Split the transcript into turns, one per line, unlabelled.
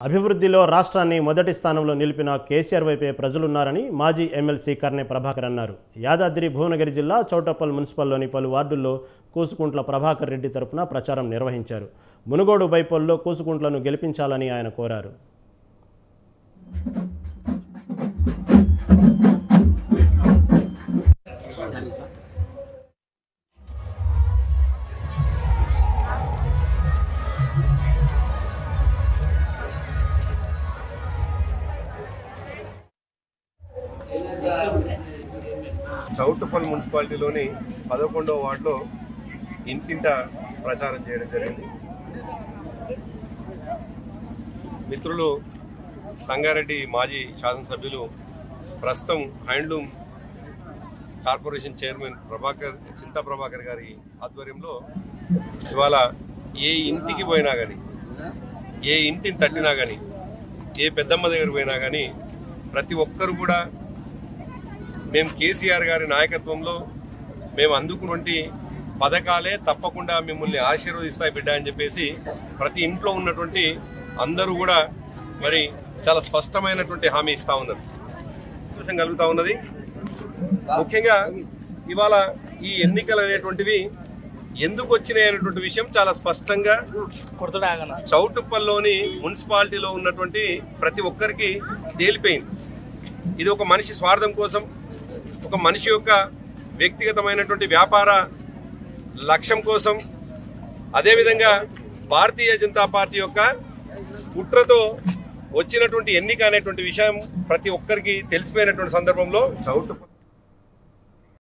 అభివృద్ధిలో రాష్ట్రాన్ని మొదటి స్థానంలో నిలిపిన కేసీఆర్ వైపే ప్రజలున్నారని మాజీ ఎమ్మెల్సీ కర్నె ప్రభాకర్ అన్నారు యాదాద్రి భువనగిరి జిల్లా చౌటప్పల్ మున్సిపల్లోని పలు వార్డుల్లో కూసుకుంట్ల ప్రభాకర్ రెడ్డి తరపున ప్రచారం నిర్వహించారు మునుగోడు బైపోల్లో కూసుకుంట్లను గెలిపించాలని ఆయన కోరారు
చౌటుపల్ మున్సిపాలిటీలోని పదకొండవ వార్డులో ఇంటింట ప్రచారం చేయడం జరిగింది మిత్రులు సంగారెడ్డి మాజీ శాసనసభ్యులు ప్రస్తుతం handloom corporation chairman Prabhakar Chinta Prabhakar garu ఆధ్వర్యంలో ఇవాళ ఏ ఇంటికి పోయినా కానీ ఏ ఇంటిని తట్టినా కానీ ఏ పెద్దమ్మ దగ్గర పోయినా కానీ ప్రతి ఒక్కరు కూడా మేము కేసీఆర్ గారి నాయకత్వంలో మేము అందుకున్నటువంటి పథకాలే తప్పకుండా మిమ్మల్ని ఆశీర్వదిస్తాయి బిడ్డ అని చెప్పేసి ప్రతి ఇంట్లో ఉన్నటువంటి అందరూ కూడా మరి చాలా స్పష్టమైనటువంటి హామీ ఇస్తా ఉన్నారు సంతోషం కలుగుతా ఉన్నది ముఖ్యంగా ఇవాళ ఈ ఎన్నికలు అనేటువంటివి ఎందుకు వచ్చినాయి అనేటువంటి విషయం చాలా స్పష్టంగా చౌటుప్పల్లోని మున్సిపాలిటీలో ఉన్నటువంటి ప్రతి ఒక్కరికి తేలిపోయింది ఇది ఒక మనిషి స్వార్థం కోసం ఒక మనిషి యొక్క వ్యక్తిగతమైనటువంటి వ్యాపార లక్ష్యం కోసం అదేవిధంగా భారతీయ జనతా పార్టీ యొక్క కుట్రతో వచ్చినటువంటి ఎన్నిక అనేటువంటి విషయం ప్రతి ఒక్కరికి తెలిసిపోయినటువంటి సందర్భంలో చౌటు